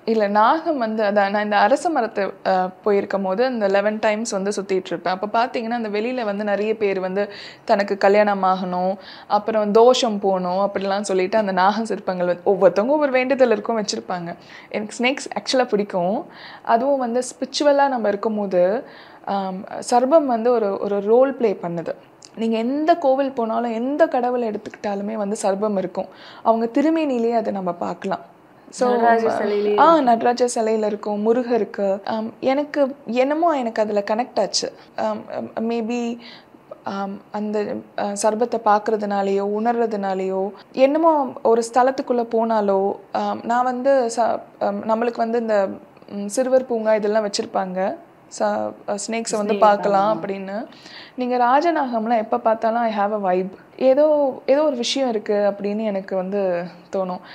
இல்லை நாகம் வந்து அதான் நான் இந்த அரச மரத்தை அஹ், போயிருக்கும் போது அந்த லெவன் டைம்ஸ் வந்து சுற்றிட்டு இருப்பேன் அப்போ பார்த்தீங்கன்னா அந்த வெளியில் வந்து நிறைய பேர் வந்து தனக்கு கல்யாணம் ஆகணும் அப்புறம் தோஷம் போகணும் அப்படிலாம் சொல்லிட்டு அந்த நாக சிற்பங்கள் வந்து ஒவ்வொருத்தவங்க ஒவ்வொரு வேண்டுதல் இருக்கும் வச்சுருப்பாங்க எனக்கு ஸ்னேக்ஸ் ஆக்சுவலாக பிடிக்கும் அதுவும் வந்து ஸ்பிரிச்சுவலாக நம்ம இருக்கும்போது ஆம், சர்பம் வந்து ஒரு ஒரு ரோல் ப்ளே பண்ணுது நீங்கள் எந்த கோவில் போனாலும் எந்த கடவுளை எடுத்துக்கிட்டாலுமே வந்து சர்பம் இருக்கும் அவங்க திருமேனிலேயே அதை நம்ம பார்க்கலாம் ஸோ நடராஜர் சிலையிலே ஆ நடராஜர் சிலையில் இருக்கும் முருகருக்கு ஆம், எனக்கு என்னமோ எனக்கு அதில் கனெக்ட் ஆச்சு மேபி அந்த அஹ், சர்பத்தை பார்க்கறதுனாலையோ உணர்றதுனாலையோ என்னமோ ஒரு ஸ்தலத்துக்குள்ளே போனாலோ ஆம், நான் வந்து ச ஆம், நம்மளுக்கு வந்து இந்த ம், சிறுவர் பூங்கா இதெல்லாம் வச்சுருப்பாங்க ச ஸ்னேக்ஸை வந்து பார்க்கலாம் அப்படின்னு நீங்கள் ராஜநாகம்லாம் எப்போ பார்த்தாலும் ஐ ஹாவ் அ வைப் ஏதோ ஏதோ ஒரு விஷயம் இருக்குது அப்படின்னு எனக்கு வந்து தோணும்